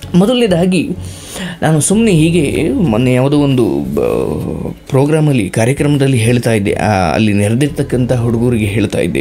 ಮೊದಲನೇದಾಗಿ ನಾನು ಸುಮ್ಮನೆ ಹೀಗೆ ಮೊನ್ನೆ ಯಾವುದೋ ಒಂದು ಪ್ರೋಗ್ರಾಮಲ್ಲಿ ಕಾರ್ಯಕ್ರಮದಲ್ಲಿ ಹೇಳ್ತಾ ಇದ್ದೆ ಆ, ಅಲ್ಲಿ ನೆರೆದಿರ್ತಕ್ಕಂಥ ಹುಡುಗರಿಗೆ ಹೇಳ್ತಾ ಇದ್ದೆ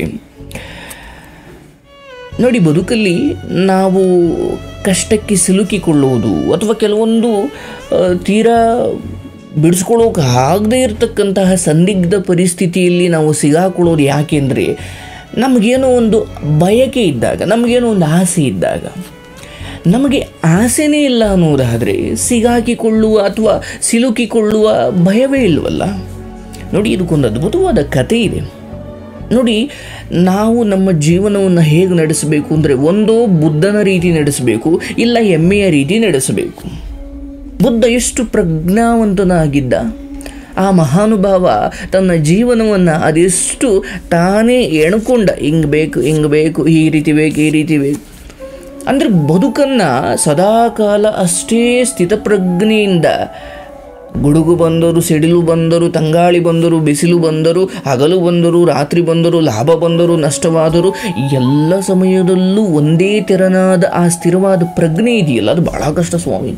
ನೋಡಿ ಬದುಕಲ್ಲಿ ನಾವು ಕಷ್ಟಕ್ಕೆ ಸಿಲುಕಿಕೊಳ್ಳುವುದು ಅಥವಾ ಕೆಲವೊಂದು ಆ, ತೀರಾ ಬಿಡಿಸ್ಕೊಳ್ಳೋಕೆ ಆಗದೇ ಇರತಕ್ಕಂತಹ ಸಂದಿಗ್ಧ ಪರಿಸ್ಥಿತಿಯಲ್ಲಿ ನಾವು ಸಿಗಾಕೊಳ್ಳೋದು ಯಾಕೆಂದರೆ ನಮಗೇನೋ ಒಂದು ಬಯಕೆ ಇದ್ದಾಗ ನಮಗೇನೋ ಒಂದು ಆಸೆ ಇದ್ದಾಗ ನಮಗೆ ಆಸೆನೇ ಇಲ್ಲ ಅನ್ನೋದಾದರೆ ಸಿಗಾಕಿಕೊಳ್ಳುವ ಅಥವಾ ಸಿಲುಕಿಕೊಳ್ಳುವ ಭಯವೇ ಇಲ್ವಲ್ಲ ನೋಡಿ ಇದಕ್ಕೊಂದು ಅದ್ಭುತವಾದ ಕಥೆ ಇದೆ ನೋಡಿ ನಾವು ನಮ್ಮ ಜೀವನವನ್ನು ಹೇಗೆ ನಡೆಸಬೇಕು ಅಂದರೆ ಒಂದೋ ಬುದ್ಧನ ರೀತಿ ನಡೆಸಬೇಕು ಇಲ್ಲ ಎಮ್ಮೆಯ ರೀತಿ ನಡೆಸಬೇಕು ಬುದ್ಧ ಎಷ್ಟು ಪ್ರಜ್ಞಾವಂತನಾಗಿದ್ದ ಆ ಮಹಾನುಭಾವ ತನ್ನ ಜೀವನವನ್ನು ಅದೆಷ್ಟು ತಾನೇ ಎಣ್ಕೊಂಡ ಹಿಂಗೆ ಬೇಕು ಹಿಂಗೆ ಬೇಕು ಈ ರೀತಿ ಬೇಕು ಈ ರೀತಿ ಬೇಕು ಅಂದರೆ ಬದುಕನ್ನು ಸದಾಕಾಲ ಅಷ್ಟೇ ಸ್ಥಿತಪ್ರಜ್ಞೆಯಿಂದ ಗುಡುಗು ಬಂದರು ಸಿಡಿಲು ಬಂದರು ತಂಗಾಳಿ ಬಂದರು ಬಿಸಿಲು ಬಂದರು ಹಗಲು ಬಂದರು ರಾತ್ರಿ ಬಂದರು ಲಾಭ ಬಂದರು ನಷ್ಟವಾದರು ಎಲ್ಲ ಸಮಯದಲ್ಲೂ ಒಂದೇ ತೆರನಾದ ಆ ಸ್ಥಿರವಾದ ಪ್ರಜ್ಞೆ ಇದೆಯಲ್ಲ ಅದು ಬಹಳ ಕಷ್ಟ ಸ್ವಾಮಿ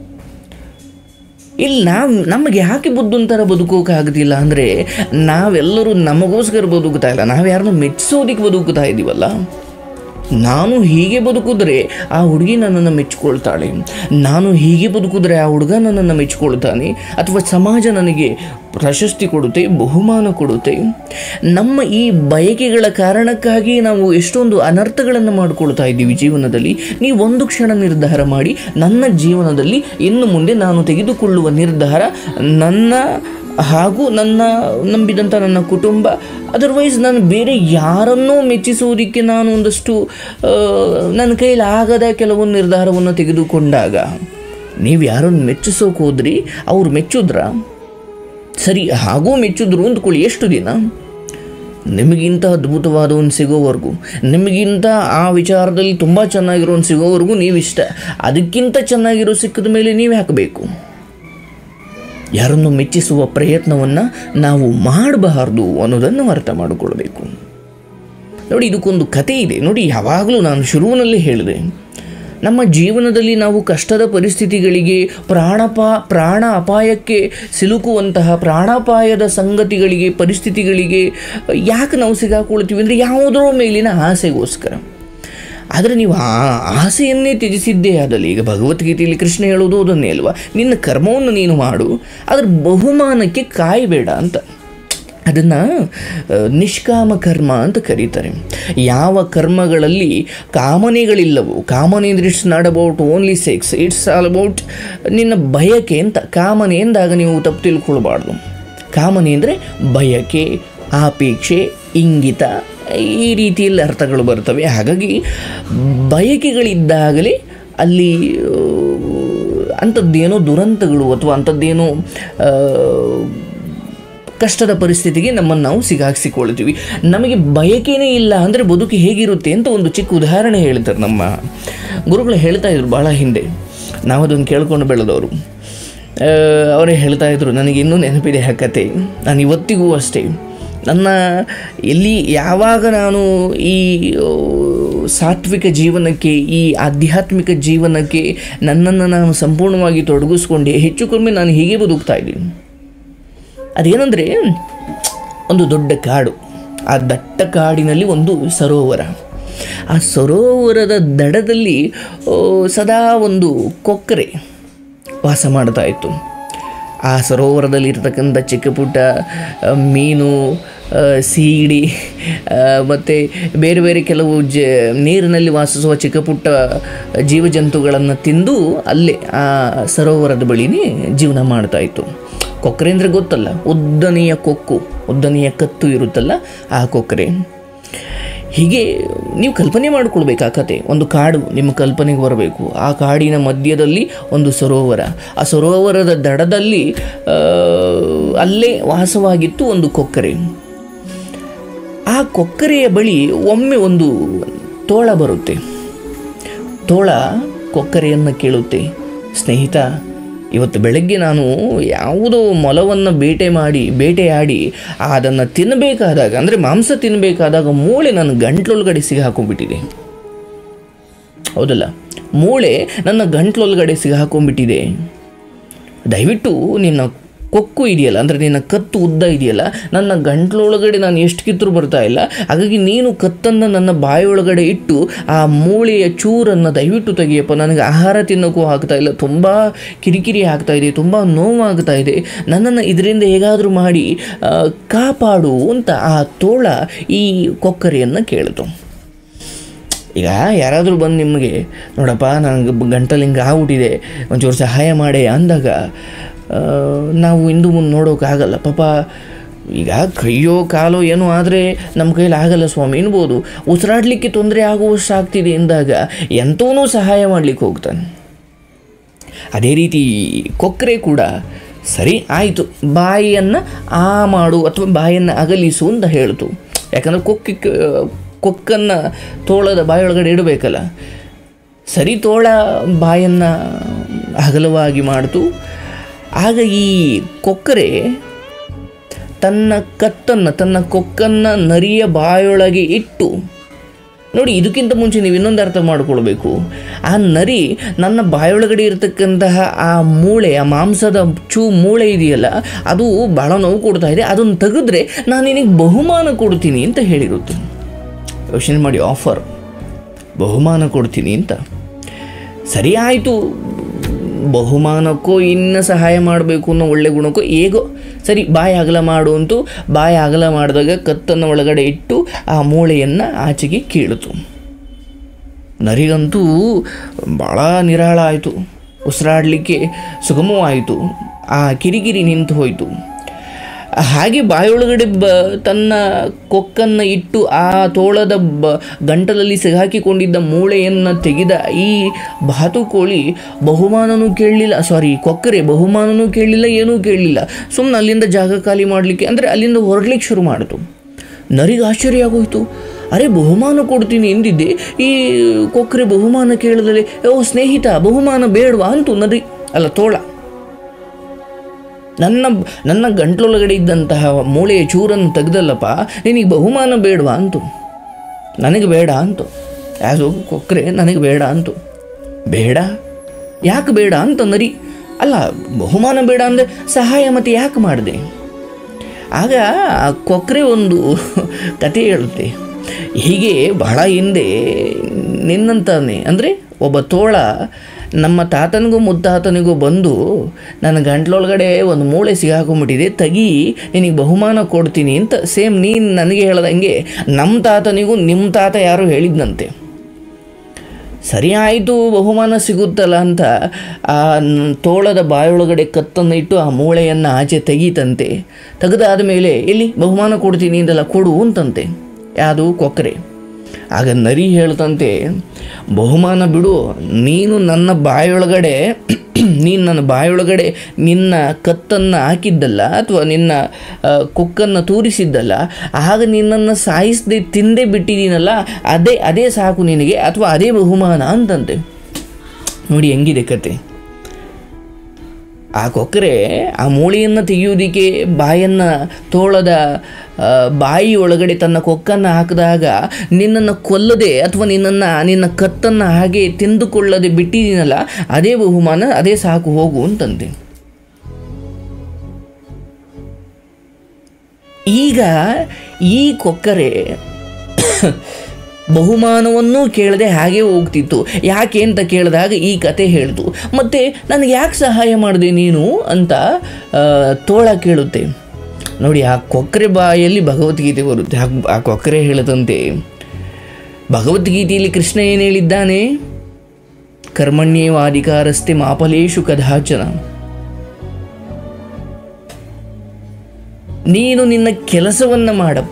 ಇಲ್ಲಿ ನಾವು ನಮಗೆ ಯಾಕೆ ಬುದ್ಧಂತರ ಬದುಕೋಕ್ಕಾಗೋದಿಲ್ಲ ಅಂದರೆ ನಾವೆಲ್ಲರೂ ನಮಗೋಸ್ಕರ ಬದುಕ್ತಾ ಇಲ್ಲ ನಾವು ಯಾರನ್ನೂ ಮೆಚ್ಚಿಸೋದಕ್ಕೆ ಬದುಕ್ತಾ ಇದ್ದೀವಲ್ಲ ನಾನು ಹೀಗೆ ಬದುಕಿದ್ರೆ ಆ ಹುಡುಗಿ ನನ್ನನ್ನು ಮೆಚ್ಚಿಕೊಳ್ತಾಳೆ ನಾನು ಹೀಗೆ ಬದುಕಿದ್ರೆ ಆ ಹುಡುಗ ನನ್ನನ್ನು ಮೆಚ್ಚಿಕೊಳ್ತಾನೆ ಅಥವಾ ಸಮಾಜ ನನಗೆ ಪ್ರಶಸ್ತಿ ಕೊಡುತ್ತೆ ಬಹುಮಾನ ಕೊಡುತ್ತೆ ನಮ್ಮ ಈ ಬಯಕೆಗಳ ಕಾರಣಕ್ಕಾಗಿ ನಾವು ಎಷ್ಟೊಂದು ಅನರ್ಥಗಳನ್ನು ಮಾಡಿಕೊಳ್ತಾ ಇದ್ದೀವಿ ಜೀವನದಲ್ಲಿ ನೀವು ಒಂದು ಕ್ಷಣ ನಿರ್ಧಾರ ಮಾಡಿ ನನ್ನ ಜೀವನದಲ್ಲಿ ಇನ್ನು ಮುಂದೆ ನಾನು ತೆಗೆದುಕೊಳ್ಳುವ ನಿರ್ಧಾರ ನನ್ನ ಹಾಗೂ ನನ್ನ ನಂಬಿದಂಥ ನನ್ನ ಕುಟುಂಬ ಅದರ್ವೈಸ್ ನಾನು ಬೇರೆ ಯಾರನ್ನೂ ಮೆಚ್ಚಿಸುವುದಕ್ಕೆ ನಾನು ಒಂದಷ್ಟು ಆ, ನನ್ನ ಕೈಲಿ ಆಗದ ಕೆಲವೊಂದು ನಿರ್ಧಾರವನ್ನು ತೆಗೆದುಕೊಂಡಾಗ ನೀವು ಯಾರನ್ನು ಮೆಚ್ಚಿಸೋಕೆ ಹೋದ್ರಿ ಅವ್ರು ಮೆಚ್ಚಿದ್ರ ಸರಿ ಹಾಗೂ ಮೆಚ್ಚಿದ್ರು ಅಂದ್ಕೊಳ್ಳಿ ಎಷ್ಟು ದಿನ ನಿಮಗಿಂತ ಅದ್ಭುತವಾದ ಒಂದು ಸಿಗೋವರೆಗೂ ನಿಮಗಿಂತ ಆ ವಿಚಾರದಲ್ಲಿ ತುಂಬ ಚೆನ್ನಾಗಿರೋ ಒಂದು ಸಿಗೋವರೆಗೂ ನೀವಿಷ್ಟ ಅದಕ್ಕಿಂತ ಚೆನ್ನಾಗಿರೋ ಸಿಕ್ಕಿದ ಮೇಲೆ ನೀವು ಹಾಕಬೇಕು ಯಾರನ್ನು ಮೆಚ್ಚಿಸುವ ಪ್ರಯತ್ನವನ್ನು ನಾವು ಮಾಡಬಾರ್ದು ಅನ್ನೋದನ್ನು ಅರ್ಥ ಮಾಡಿಕೊಳ್ಬೇಕು ನೋಡಿ ಇದಕ್ಕೊಂದು ಕತೆ ಇದೆ ನೋಡಿ ಯಾವಾಗಲೂ ನಾನು ಶುರುವಿನಲ್ಲಿ ಹೇಳಿದೆ ನಮ್ಮ ಜೀವನದಲ್ಲಿ ನಾವು ಕಷ್ಟದ ಪರಿಸ್ಥಿತಿಗಳಿಗೆ ಪ್ರಾಣಪ ಪ್ರಾಣ ಅಪಾಯಕ್ಕೆ ಸಿಲುಕುವಂತಹ ಪ್ರಾಣಾಪಾಯದ ಸಂಗತಿಗಳಿಗೆ ಪರಿಸ್ಥಿತಿಗಳಿಗೆ ಯಾಕೆ ನಾವು ಸಿಗಾಕೊಳ್ತೀವಿ ಅಂದರೆ ಯಾವುದರ ಮೇಲಿನ ಆಸೆಗೋಸ್ಕರ ಆದರೆ ನೀವು ಆ ಆಸೆಯನ್ನೇ ತ್ಯಜಿಸಿದ್ದೇ ಆದಲ್ಲಿ ಈಗ ಭಗವದ್ಗೀತೆಯಲ್ಲಿ ಕೃಷ್ಣ ಹೇಳೋದು ಅದನ್ನೇ ಅಲ್ವಾ ನಿನ್ನ ಕರ್ಮವನ್ನು ನೀನು ಮಾಡು ಅದರ ಬಹುಮಾನಕ್ಕೆ ಕಾಯಬೇಡ ಅಂತ ಅದನ್ನು ನಿಷ್ಕಾಮ ಕರ್ಮ ಅಂತ ಕರೀತಾರೆ ಯಾವ ಕರ್ಮಗಳಲ್ಲಿ ಕಾಮನೆಗಳಿಲ್ಲವೋ ಕಾಮನೆ ಅಂದರೆ it's not about only sex it's all about ನಿನ್ನ ಬಯಕೆ ಅಂತ ಕಾಮನೆ ಎಂದಾಗ ನೀವು ತಪ್ಪು ತಿಳ್ಕೊಳ್ಬಾರ್ದು ಕಾಮನೆ ಅಂದರೆ ಬಯಕೆ ಆಪೇಕ್ಷೆ ಇಂಗಿತ ಈ ರೀತಿಯಲ್ಲಿ ಅರ್ಥಗಳು ಬರ್ತವೆ ಹಾಗಾಗಿ ಬಯಕೆಗಳಿದ್ದಾಗಲೇ ಅಲ್ಲಿ ಆ, ಅಂಥದ್ದೇನೋ ದುರಂತಗಳು ಅಥವಾ ಅಂಥದ್ದೇನೋ ಆ, ಕಷ್ಟದ ಪರಿಸ್ಥಿತಿಗೆ ನಮ್ಮನ್ನು ನಾವು ಸಿಗಾಕ್ಸಿಕೊಳ್ತೀವಿ ನಮಗೆ ಬಯಕೆನೇ ಇಲ್ಲ ಅಂದರೆ ಬದುಕು ಹೇಗಿರುತ್ತೆ ಅಂತ ಒಂದು ಚಿಕ್ಕ ಉದಾಹರಣೆ ಹೇಳ್ತಾರೆ ನಮ್ಮ ಗುರುಗಳು ಹೇಳ್ತಾ ಇದ್ರು ಭಾಳ ಹಿಂದೆ ನಾವು ಅದನ್ನು ಕೇಳ್ಕೊಂಡು ಬೆಳೆದವರು ಆ, ಅವರೇ ಹೇಳ್ತಾ ಇದ್ರು ನನಗೆ ಇನ್ನೂ ನೆನಪಿದೆ ಆ ಕತೆ ನಾನು ಇವತ್ತಿಗೂ ಅಷ್ಟೇ ನನ್ನ ಎಲ್ಲಿ ಯಾವಾಗ ನಾನು ಈ ಆ, ಸಾತ್ವಿಕ ಜೀವನಕ್ಕೆ ಈ ಆಧ್ಯಾತ್ಮಿಕ ಜೀವನಕ್ಕೆ ನನ್ನನ್ನು ನಾನು ಸಂಪೂರ್ಣವಾಗಿ ತೊಡಗಿಸ್ಕೊಂಡೆ ಹೆಚ್ಚು ಕಮ್ಮಿ ನಾನು ಹೀಗೆ ಬದುಕ್ತಾ ಇದ್ದೀನಿ ಅದೇನೆಂದರೆ ಒಂದು ದೊಡ್ಡ ಕಾಡು ಆ ದಟ್ಟ ಕಾಡಿನಲ್ಲಿ ಒಂದು ಸರೋವರ ಆ ಸರೋವರದ ದಡದಲ್ಲಿ ಆ, ಸದಾ ಒಂದು ಕೊಕ್ಕರೆ ವಾಸ ಮಾಡ್ತಾ ಇತ್ತು ಆ ಸರೋವರದಲ್ಲಿ ಇರ್ತಕ್ಕಂಥ ಚಿಕ್ಕ ಪುಟ್ಟ ಆ, ಮೀನು ಆ, ಸೀಗಡಿ ಮತ್ತು ಬೇರೆ ಬೇರೆ ಕೆಲವು ಜ ನೀರಿನಲ್ಲಿ ವಾಸಿಸುವ ಚಿಕ್ಕ ಪುಟ್ಟ ಜೀವಜಂತುಗಳನ್ನು ತಿಂದು ಅಲ್ಲೇ ಆ ಸರೋವರದ ಬಳಿನೇ ಜೀವನ ಮಾಡ್ತಾ ಇತ್ತು ಕೊಕ್ಕರೆ ಅಂದರೆ ಗೊತ್ತಲ್ಲ ಉದ್ದನೆಯ ಕೊಕ್ಕು ಉದ್ದನೆಯ ಕತ್ತು ಇರುತ್ತಲ್ಲ ಆ ಕೊಕ್ಕರೆ ಹೀಗೆ ನೀವು ಕಲ್ಪನೆ ಮಾಡ್ಕೊಳ್ಬೇಕು ಆ ಕತೆ ಒಂದು ಕಾಡು ನಿಮ್ಮ ಕಲ್ಪನೆಗೆ ಬರಬೇಕು ಆ ಕಾಡಿನ ಮಧ್ಯದಲ್ಲಿ ಒಂದು ಸರೋವರ ಆ ಸರೋವರದ ದಡದಲ್ಲಿ ಆ, ಅಲ್ಲೇ ವಾಸವಾಗಿತ್ತು ಒಂದು ಕೊಕ್ಕರೆ ಆ ಕೊಕ್ಕರೆಯ ಬಳಿ ಒಮ್ಮೆ ಒಂದು ತೋಳ ಬರುತ್ತೆ ತೋಳ ಕೊಕ್ಕರೆಯನ್ನು ಕೇಳುತ್ತೆ ಸ್ನೇಹಿತ ಇವತ್ತು ಬೆಳಗ್ಗೆ ನಾನು ಯಾವುದೋ ಮೊಲವನ್ನು ಬೇಟೆ ಮಾಡಿ ಬೇಟೆಯಾಡಿ ಅದನ್ನು ತಿನ್ನಬೇಕಾದಾಗ ಅಂದರೆ ಮಾಂಸ ತಿನ್ನಬೇಕಾದಾಗ ಮೂಳೆ ನನ್ನ ಗಂಟ್ಲೊಳಗಡೆ ಸಿಗಾಕೊಂಡ್ಬಿಟ್ಟಿದೆ ಹೌದಲ್ಲ ಮೂಳೆ ನನ್ನ ಗಂಟ್ಲೊಳಗಡೆ ಸಿಗಾಕೊಂಡ್ಬಿಟ್ಟಿದೆ ದಯವಿಟ್ಟು ನಿನ್ನ ಕೊಕ್ಕು ಇದೆಯಲ್ಲ ಅಂದರೆ ನಿನ್ನ ಕತ್ತು ಉದ್ದ ಇದೆಯಲ್ಲ ನನ್ನ ಗಂಟ್ಲೊಳಗಡೆ ನಾನು ಎಷ್ಟು ಕಿತ್ತರೂ ಬರ್ತಾ ಇಲ್ಲ ಹಾಗಾಗಿ ನೀನು ಕತ್ತನ್ನು ನನ್ನ ಬಾಯಿಯೊಳಗಡೆ ಇಟ್ಟು ಆ ಮೂಳೆಯ ಚೂರನ್ನು ದಯವಿಟ್ಟು ತೆಗಿಯಪ್ಪ ನನಗೆ ಆಹಾರ ತಿನ್ನೋಕ್ಕೂ ಆಗ್ತಾ ಇಲ್ಲ ತುಂಬ ಕಿರಿಕಿರಿ ಆಗ್ತಾ ಇದೆ ತುಂಬ ನೋವಾಗ್ತಾ ಇದೆ ನನ್ನನ್ನು ಇದರಿಂದ ಹೇಗಾದರೂ ಮಾಡಿ ಆ, ಕಾಪಾಡು ಅಂತ ಆ ತೋಳ ಈ ಕೊಕ್ಕರೆಯನ್ನು ಕೇಳಿತು ಈಗ ಯಾರಾದರೂ ಬಂದು ನಿಮಗೆ ನೋಡಪ್ಪ ನನಗೆ ಗಂಟಲು ಹಿಂಗೆ ಆಗ್ಬಿಟ್ಟಿದೆ ಒಂಚೂರು ಸಹಾಯ ಮಾಡಿ ಅಂದಾಗ ಆ, ನಾವು ಇಂದು ಮುಂದೆ ನೋಡೋಕ್ಕಾಗಲ್ಲ ಪಾಪ ಈಗ ಕೈಯೋ ಕಾಲೋ ಏನೋ ಆದರೆ ನಮ್ಮ ಕೈಲಿ ಆಗಲ್ಲ ಸ್ವಾಮಿ ಎನ್ಬೋದು ಉಸಿರಾಡಲಿಕ್ಕೆ ತೊಂದರೆ ಆಗುವಷ್ಟು ಆಗ್ತಿದೆ ಎಂದಾಗ ಎಂಥವನೂ ಸಹಾಯ ಮಾಡಲಿಕ್ಕೆ ಹೋಗ್ತಾನೆ ಅದೇ ರೀತಿ ಕೊಕ್ಕರೆ ಕೂಡ ಸರಿ ಆಯಿತು ಬಾಯಿಯನ್ನು ಆ ಮಾಡು ಅಥವಾ ಬಾಯನ್ನು ಅಗಲಿಸು ಅಂತ ಹೇಳ್ತು ಯಾಕಂದರೆ ಕೊಕ್ಕಿ ಕೊಕ್ಕನ್ನು ತೋಳದ ಬಾಯೊಳಗಡೆ ಇಡಬೇಕಲ್ಲ ಸರಿ ತೋಳ ಬಾಯನ್ನು ಅಗಲವಾಗಿ ಮಾಡ್ತು ಆಗ ಈ ಕೊಕ್ಕರೆ ತನ್ನ ಕತ್ತನ್ನು ತನ್ನ ಕೊಕ್ಕನ್ನು ನರಿಯ ಬಾಯೊಳಗೆ ಇಟ್ಟು ನೋಡಿ ಇದಕ್ಕಿಂತ ಮುಂಚೆ ನೀವು ಇನ್ನೊಂದು ಅರ್ಥ ಮಾಡ್ಕೊಳ್ಬೇಕು ಆ ನರಿ ನನ್ನ ಬಾಯೊಳಗಡೆ ಇರತಕ್ಕಂತಹ ಆ ಮೂಳೆ ಆ ಮಾಂಸದ ಚೂ ಮೂಳೆ ಇದೆಯಲ್ಲ ಅದು ಭಾಳ ನೋವು ಕೊಡ್ತಾ ಇದೆ ಅದನ್ನು ತೆಗೆದ್ರೆ ನಾನು ನಿನಗೆ ಬಹುಮಾನ ಕೊಡ್ತೀನಿ ಅಂತ ಹೇಳಿರುತ್ತೆ ಯೋಚನೆ ಮಾಡಿ ಆಫರ್ ಬಹುಮಾನ ಕೊಡ್ತೀನಿ ಅಂತ ಸರಿ ಆಯಿತು ಬಹುಮಾನಕ್ಕೋ ಇನ್ನು ಸಹಾಯ ಮಾಡಬೇಕು ಅನ್ನೋ ಒಳ್ಳೆ ಗುಣಕ್ಕೋ ಹೇಗೋ ಸರಿ ಬಾಯಿ ಅಗಲ ಮಾಡು ಅಂತೂ ಬಾಯಿ ಅಗಲ ಮಾಡಿದಾಗ ಕತ್ತನ್ನು ಒಳಗಡೆ ಇಟ್ಟು ಆ ಮೂಳೆಯನ್ನು ಆಚೆಗೆ ಕೀಳಿತು ನರಿಗಂತೂ ಭಾಳ ನಿರಾಳ ಆಯಿತು ಉಸಿರಾಡಲಿಕ್ಕೆ ಸುಗಮವಾಯಿತು ಆ ಕಿರಿಕಿರಿ ನಿಂತು ಹೋಯಿತು ಹಾಗೆ ಬಾಯೊಳಗಡೆ ಬ ತನ್ನ ಕೊಕ್ಕನ್ನು ಇಟ್ಟು ಆ ತೋಳದ ಬ ಗಂಟಲಲ್ಲಿ ಸಿಗಾಕಿಕೊಂಡಿದ್ದ ಮೂಳೆಯನ್ನು ತೆಗೆದ ಈ ಬಾತುಕೋಳಿ ಬಹುಮಾನನೂ ಕೇಳಲಿಲ್ಲ ಸಾರಿ ಕೊಕ್ಕರೆ ಬಹುಮಾನನೂ ಕೇಳಲಿಲ್ಲ ಏನೂ ಕೇಳಲಿಲ್ಲ ಸುಮ್ಮನೆ ಅಲ್ಲಿಂದ ಜಾಗ ಖಾಲಿ ಮಾಡಲಿಕ್ಕೆ ಅಂದರೆ ಅಲ್ಲಿಂದ ಹೊರಡ್ಲಿಕ್ಕೆ ಶುರು ಮಾಡಿತು ನರಿಗೆ ಆಶ್ಚರ್ಯ ಆಗೋಯ್ತು ಅರೆ ಬಹುಮಾನ ಕೊಡ್ತೀನಿ ಎಂದಿದ್ದೆ ಈ ಕೊಕ್ಕರೆ ಬಹುಮಾನ ಕೇಳಿದಲ್ಲಿ ಓ ಸ್ನೇಹಿತ ಬಹುಮಾನ ಬೇಡವಾ ಅಂತು ನರಿ ಅಲ್ಲ ತೋಳ ನನ್ನ ನನ್ನ ಗಂಟ್ಲೊಳಗಡೆ ಇದ್ದಂತಹ ಮೂಳೆಯ ಚೂರನ್ನು ತೆಗೆದಲ್ಲಪ್ಪ ನಿನಗೆ ಬಹುಮಾನ ಬೇಡವಾ ಅಂತು ನನಗೆ ಬೇಡ ಅಂತು ಯಾಸು ಕೊಕ್ಕರೆ ನನಗೆ ಬೇಡ ಅಂತು ಬೇಡ ಯಾಕೆ ಬೇಡ ಅಂತ ನರಿ ಅಲ್ಲ ಬಹುಮಾನ ಬೇಡ ಅಂದರೆ ಸಹಾಯ ಮತ್ತೆ ಯಾಕೆ ಮಾಡಿದೆ ಆಗ ಆ ಕೊಕ್ಕರೆ ಒಂದು ಕತೆ ಹೇಳುತ್ತೆ ಹೀಗೆ ಬಹಳ ಹಿಂದೆ ನಿನ್ನಂತಾನೆ ಅಂದರೆ ಒಬ್ಬ ತೋಳ ನಮ್ಮ ತಾತನಿಗೂ ಮುತ್ತಾತನಿಗೂ ಬಂದು ನನ್ನ ಗಂಟ್ಲೊಳಗಡೆ ಒಂದು ಮೂಳೆ ಸಿಗಾಕೊಂಬಿಟ್ಟಿದೆ ತಗಿ ನಿನಗೆ ಬಹುಮಾನ ಕೊಡ್ತೀನಿ ಅಂತ ಸೇಮ್ ನೀನು ನನಗೆ ಹೇಳ್ದಂಗೆ ನಮ್ಮ ತಾತನಿಗೂ ನಿಮ್ಮ ತಾತ ಯಾರೋ ಹೇಳಿದ್ನಂತೆ ಸರಿ ಆಯಿತು ಬಹುಮಾನ ಸಿಗುತ್ತಲ್ಲ ಅಂತ ಆ ನ್- ತೋಳದ ಬಾಯೊಳಗಡೆ ಕತ್ತನ್ನು ಇಟ್ಟು ಆ ಮೂಳೆಯನ್ನು ಆಚೆ ತೆಗೀತಂತೆ ತೆಗೆದಾದ ಮೇಲೆ ಎಲ್ಲಿ ಬಹುಮಾನ ಕೊಡ್ತೀನಿ ಅಂದಲ್ಲ ಕೊಡು ಅಂತಂತೆ ಯಾವುದು ಕೊಕ್ಕರೆ ಆಗ ನರಿ ಹೇಳ್ತಂತೆ ಬಹುಮಾನ ಬಿಡು ನೀನು ನನ್ನ ಬಾಯೊಳಗಡೆ ನೀನು ನನ್ನ ಬಾಯೊಳಗಡೆ ನಿನ್ನ ಕತ್ತನ್ನು ಹಾಕಿದ್ದಲ್ಲ ಅಥವಾ ನಿನ್ನ ಆ, ಕೊಕ್ಕನ್ನು ತೂರಿಸಿದ್ದಲ್ಲ ಆಗ ನಿನ್ನನ್ನು ಸಾಯಿಸದೆ ತಿಂದೇ ಬಿಟ್ಟಿದ್ದೀನಲ್ಲ ಅದೇ ಅದೇ ಸಾಕು ನಿನಗೆ ಅಥವಾ ಅದೇ ಬಹುಮಾನ ಅಂತಂತೆ ನೋಡಿ ಹೆಂಗಿದೆ ಕತೆ ಆ ಕೊಕ್ಕರೆ ಆ ಮೂಳೆಯನ್ನು ತೆಗೆಯುವುದಕ್ಕೆ ಬಾಯನ್ನು ತೋಳದ ಆ, ಬಾಯಿ ಒಳಗಡೆ ತನ್ನ ಕೊಕ್ಕನ್ನು ಹಾಕಿದಾಗ ನಿನ್ನನ್ನು ಕೊಲ್ಲದೆ ಅಥವಾ ನಿನ್ನನ್ನು ನಿನ್ನ ಕತ್ತನ್ನು ಹಾಗೆ ತಿಂದುಕೊಳ್ಳದೆ ಬಿಟ್ಟಿದ್ದೀನಲ್ಲ ಅದೇ ಬಹುಮಾನ ಅದೇ ಸಾಕು ಹೋಗು ಅಂತಂತೆ ಈಗ ಈ ಕೊಕ್ಕರೆ ಬಹುಮಾನವನ್ನೂ ಕೇಳದೆ ಹಾಗೆ ಹೋಗ್ತಿತ್ತು ಯಾಕೆ ಅಂತ ಕೇಳಿದಾಗ ಈ ಕತೆ ಹೇಳ್ತು ಮತ್ತು ನನಗೆ ಯಾಕೆ ಸಹಾಯ ಮಾಡಿದೆ ನೀನು ಅಂತ ಆ, ತೋಳ ಕೇಳುತ್ತೆ ನೋಡಿ ಆ ಕೊಕ್ಕರೆ ಬಾಯಲ್ಲಿ ಭಗವದ್ಗೀತೆ ಬರುತ್ತೆ ಆ- ಆ ಕೊಕ್ಕರೆ ಹೇಳದಂತೆ ಭಗವದ್ಗೀತೆಯಲ್ಲಿ ಕೃಷ್ಣ ಏನು ಹೇಳಿದ್ದಾನೆ ಕರ್ಮಣ್ಯೇವಾಧಿಕಾರಸ್ತೆ ಮಾಪಲೇಶು ಕದಾಚನ ನೀನು ನಿನ್ನ ಕೆಲಸವನ್ನು ಮಾಡಪ್ಪ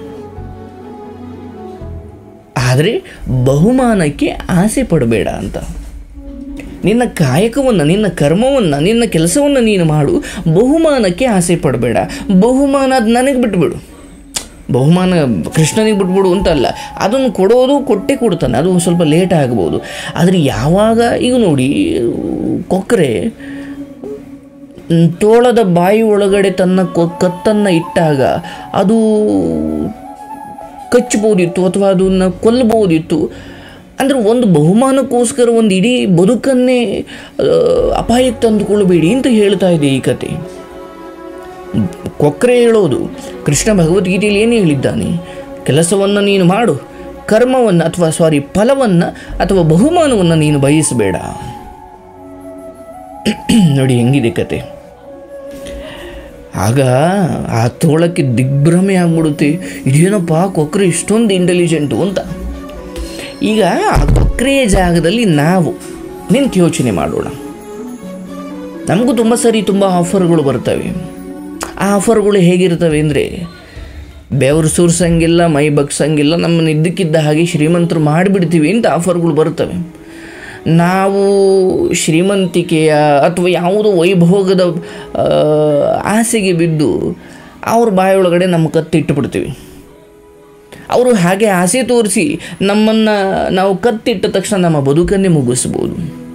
ಆದರೆ ಬಹುಮಾನಕ್ಕೆ ಆಸೆ ಪಡಬೇಡ ಅಂತ ನಿನ್ನ ಕಾಯಕವನ್ನು ನಿನ್ನ ಕರ್ಮವನ್ನು ನಿನ್ನ ಕೆಲಸವನ್ನು ನೀನು ಮಾಡು ಬಹುಮಾನಕ್ಕೆ ಆಸೆ ಪಡಬೇಡ ಬಹುಮಾನ ಅದು ನನಗೆ ಬಿಟ್ಬಿಡು ಬಹುಮಾನ ಕೃಷ್ಣನಿಗೆ ಬಿಟ್ಬಿಡು ಅಂತಲ್ಲ ಅದನ್ನು ಕೊಡೋದು ಕೊಟ್ಟೇ ಕೊಡ್ತಾನೆ ಅದು ಒಂದು ಸ್ವಲ್ಪ ಲೇಟ್ ಆಗ್ಬೋದು ಆದರೆ ಯಾವಾಗ ಈಗ ನೋಡಿ ಕೊಕ್ಕರೆ ಮ್, ತೋಳದ ಬಾಯಿ ಒಳಗಡೆ ತನ್ನ ಕೊ ಕತ್ತನ್ನು ಇಟ್ಟಾಗ ಅದು ಕಚ್ಚಬಹುದಿತ್ತು ಅಥವಾ ಅದನ್ನು ಕೊಲ್ಲಬಹುದಿತ್ತು ಅಂದರೆ ಒಂದು ಬಹುಮಾನಕ್ಕೋಸ್ಕರ ಒಂದು ಇಡೀ ಬದುಕನ್ನೇ ಆ, ಅಪಾಯಕ್ಕೆ ತಂದುಕೊಳ್ಳಬೇಡಿ ಅಂತ ಹೇಳ್ತಾ ಇದೆ ಈ ಕತೆ ಕೊಕ್ರೆ ಹೇಳೋದು ಕೃಷ್ಣ ಭಗವದ್ಗೀತೆಯಲ್ಲಿ ಏನು ಹೇಳಿದ್ದಾನೆ ಕೆಲಸವನ್ನು ನೀನು ಮಾಡು ಕರ್ಮವನ್ನು ಅಥವಾ ಸಾರಿ ಫಲವನ್ನು ಅಥವಾ ಬಹುಮಾನವನ್ನು ನೀನು ಬಯಸಬೇಡ ನೋಡಿ ಹೆಂಗಿದೆ ಕತೆ ಆಗ ಆ ತೋಳಕ್ಕೆ ದಿಗ್ಭ್ರಮೆ ಆಗ್ಬಿಡುತ್ತೆ ಇದೇನಪ್ಪ ಕೊಕ್ರೆ ಇಷ್ಟೊಂದು ಇಂಟೆಲಿಜೆಂಟು ಅಂತ ಈಗ ಆ ಕೊಕ್ರೆಯ ಜಾಗದಲ್ಲಿ ನಾವು ನಿಂತು ಯೋಚನೆ ಮಾಡೋಣ ನಮಗೂ ತುಂಬ ಸರಿ ತುಂಬ ಆಫರ್ಗಳು ಬರ್ತವೆ ಆ ಆಫರ್ಗಳು ಹೇಗಿರ್ತವೆ ಅಂದರೆ ಬೆವರು ಸುರ್ಸಂಗಿಲ್ಲ ಮೈ ಬಗ್ಸಂಗಿಲ್ಲ ನಮ್ಮನ್ನು ಇದ್ದಕ್ಕಿದ್ದ ಹಾಗೆ ಶ್ರೀಮಂತರು ಮಾಡಿಬಿಡ್ತೀವಿ ಅಂತ ಆಫರ್ಗಳು ಬರ್ತವೆ ನಾವು ಶ್ರೀಮಂತಿಕೆಯ ಅಥವಾ ಯಾವುದೋ ವೈಭೋಗದ ಆ, ಆಸೆಗೆ ಬಿದ್ದು ಅವ್ರ ಬಾಯೊಳಗಡೆ ನಮ್ಮ ಕತ್ತಿಟ್ಟುಬಿಡ್ತೀವಿ ಅವರು ಹಾಗೆ ಆಸೆ ತೋರಿಸಿ ನಮ್ಮನ್ನು ನಾವು ಕತ್ತಿಟ್ಟ ತಕ್ಷಣ ನಮ್ಮ ಬದುಕನ್ನೇ ಮುಗಿಸ್ಬೋದು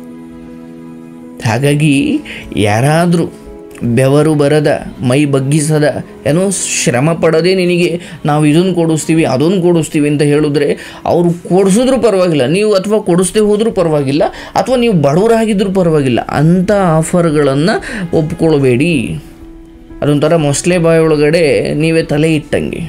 ಹಾಗಾಗಿ ಯಾರಾದರೂ ಬೆವರು ಬರದ ಮೈ ಬಗ್ಗಿಸದ ಏನೋ ಶ್ರಮ ಪಡದೆ ನಿನಗೆ ನಾವು ಇದನ್ನು ಕೊಡಿಸ್ತೀವಿ ಅದನ್ನು ಕೊಡಿಸ್ತೀವಿ ಅಂತ ಹೇಳಿದ್ರೆ ಅವರು ಕೊಡಿಸಿದ್ರೂ ಪರವಾಗಿಲ್ಲ ನೀವು ಅಥವಾ ಕೊಡಿಸ್ದೇ ಹೋದರೂ ಪರವಾಗಿಲ್ಲ ಅಥವಾ ನೀವು ಬಡವರಾಗಿದ್ದರೂ ಪರವಾಗಿಲ್ಲ ಅಂಥ ಆಫರ್ಗಳನ್ನು ಒಪ್ಕೊಳ್ಬೇಡಿ ಅದೊಂಥರ ಮೊಸಳೆ ಬಾಯಿ ಒಳಗಡೆ ನೀವೇ ತಲೆ ಇಟ್ಟಂಗೆ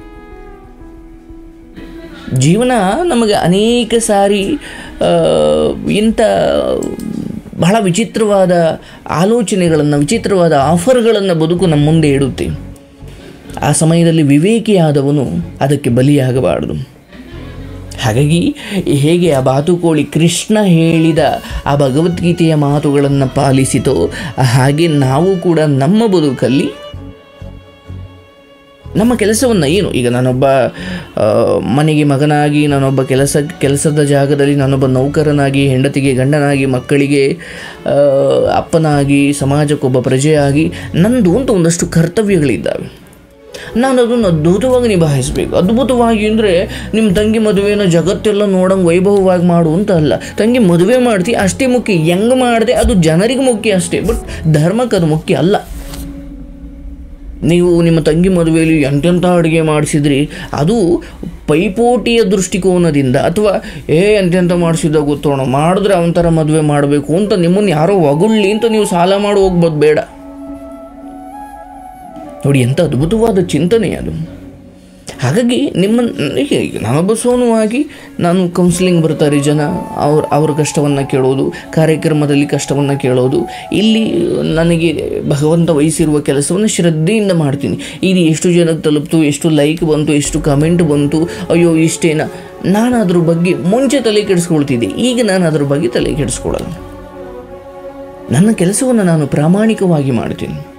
ಜೀವನ ನಮಗೆ ಅನೇಕ ಸಾರಿ ಆ, ಇಂಥ ಬಹಳ ವಿಚಿತ್ರವಾದ ಆಲೋಚನೆಗಳನ್ನು ವಿಚಿತ್ರವಾದ ಆಫರ್ಗಳನ್ನು ಬದುಕು ನಮ್ಮ ಮುಂದೆ ಇಡುತ್ತೆ ಆ ಸಮಯದಲ್ಲಿ ವಿವೇಕಿಯಾದವನು ಅದಕ್ಕೆ ಬಲಿಯಾಗಬಾರದು ಹಾಗಾಗಿ ಹೇಗೆ ಆ ಬಾತುಕೋಳಿ ಕೃಷ್ಣ ಹೇಳಿದ ಆ ಭಗವದ್ಗೀತೆಯ ಮಾತುಗಳನ್ನು ಪಾಲಿಸಿತೋ ಹಾಗೆ ನಾವು ಕೂಡ ನಮ್ಮ ಬದುಕಲ್ಲಿ ನಮ್ಮ ಕೆಲಸವನ್ನು ಏನು ಈಗ ನಾನೊಬ್ಬ ಆ, ಮನೆಗೆ ಮಗನಾಗಿ ನಾನೊಬ್ಬ ಕೆಲಸ ಕೆಲಸದ ಜಾಗದಲ್ಲಿ ನಾನೊಬ್ಬ ನೌಕರನಾಗಿ ಹೆಂಡತಿಗೆ ಗಂಡನಾಗಿ ಮಕ್ಕಳಿಗೆ ಆ, ಅಪ್ಪನಾಗಿ ಸಮಾಜಕ್ಕೊಬ್ಬ ಪ್ರಜೆಯಾಗಿ ನಂದು ಅಂತ ಒಂದಷ್ಟು ಕರ್ತವ್ಯಗಳಿದ್ದಾವೆ ನಾನು ಅದನ್ನು ಅದ್ಭುತವಾಗಿ ನಿಭಾಯಿಸಬೇಕು ಅದ್ಭುತವಾಗಿ ಅಂದರೆ ನಿಮ್ಮ ತಂಗಿ ಮದುವೆನ ಜಗತ್ತೆಲ್ಲ ನೋಡಂಗೆ ವೈಭವವಾಗಿ ಮಾಡು ಅಂತ ಅಲ್ಲ ತಂಗಿ ಮದುವೆ ಮಾಡ್ತಿ ಅಷ್ಟೇ ಮುಖ್ಯ ಹೆಂಗೆ ಮಾಡಿದೆ ಅದು ಜನರಿಗೆ ಮುಖ್ಯ ಅಷ್ಟೇ ಬಟ್ ಧರ್ಮಕ್ಕೆ ಅದು ಮುಖ್ಯ ಅಲ್ಲ ನೀವು ನಿಮ್ಮ ತಂಗಿ ಮದುವೆಯಲ್ಲಿ ಎಂತೆಂಥ ಅಡುಗೆ ಮಾಡಿಸಿದ್ರಿ ಅದು ಪೈಪೋಟಿಯ ದೃಷ್ಟಿಕೋನದಿಂದ ಅಥವಾ ಏ ಎಂತೆಂಥ ಮಾಡಿಸಿದ ಗೊತ್ತೋಣ ಮಾಡಿದ್ರೆ ಅವನ ಥರ ಮದುವೆ ಮಾಡಬೇಕು ಅಂತ ನಿಮ್ಮನ್ನು ಯಾರೋ ಹೊಗಳ್ಳಿ ಅಂತ ನೀವು ಸಾಲ ಮಾಡಿ ಹೋಗ್ಬೋದು ಬೇಡ ನೋಡಿ ಎಂಥ ಅದ್ಭುತವಾದ ಚಿಂತನೆ ಅದು ಹಾಗಾಗಿ ನಿಮ್ಮ ಈಗ ಈಗ ನಾನೊಬ್ಬ ಸೋನುವಾಗಿ ನಾನು ಕೌನ್ಸಿಲಿಂಗ್ ಬರ್ತಾರೆ ಜನ ಅವ್ರ ಅವ್ರ ಕಷ್ಟವನ್ನು ಕೇಳೋದು ಕಾರ್ಯಕ್ರಮದಲ್ಲಿ ಕಷ್ಟವನ್ನು ಕೇಳೋದು ಇಲ್ಲಿ ನನಗೆ ಭಗವಂತ ವಹಿಸಿರುವ ಕೆಲಸವನ್ನು ಶ್ರದ್ಧೆಯಿಂದ ಮಾಡ್ತೀನಿ ಇದು ಎಷ್ಟು ಜನಕ್ಕೆ ತಲುಪ್ತು ಎಷ್ಟು ಲೈಕ್ ಬಂತು ಎಷ್ಟು ಕಮೆಂಟ್ ಬಂತು ಅಯ್ಯೋ ಇಷ್ಟೇನ ನಾನು ಅದ್ರ ಬಗ್ಗೆ ಮುಂಚೆ ತಲೆ ಕೆಡಿಸ್ಕೊಳ್ತಿದ್ದೆ ಈಗ ನಾನು ಅದ್ರ ಬಗ್ಗೆ ತಲೆ ಕೆಡಿಸ್ಕೊಳ್ಳಲ್ಲ ನನ್ನ ಕೆಲಸವನ್ನು ನಾನು ಪ್ರಾಮಾಣಿಕವಾಗಿ ಮಾಡ್ತೀನಿ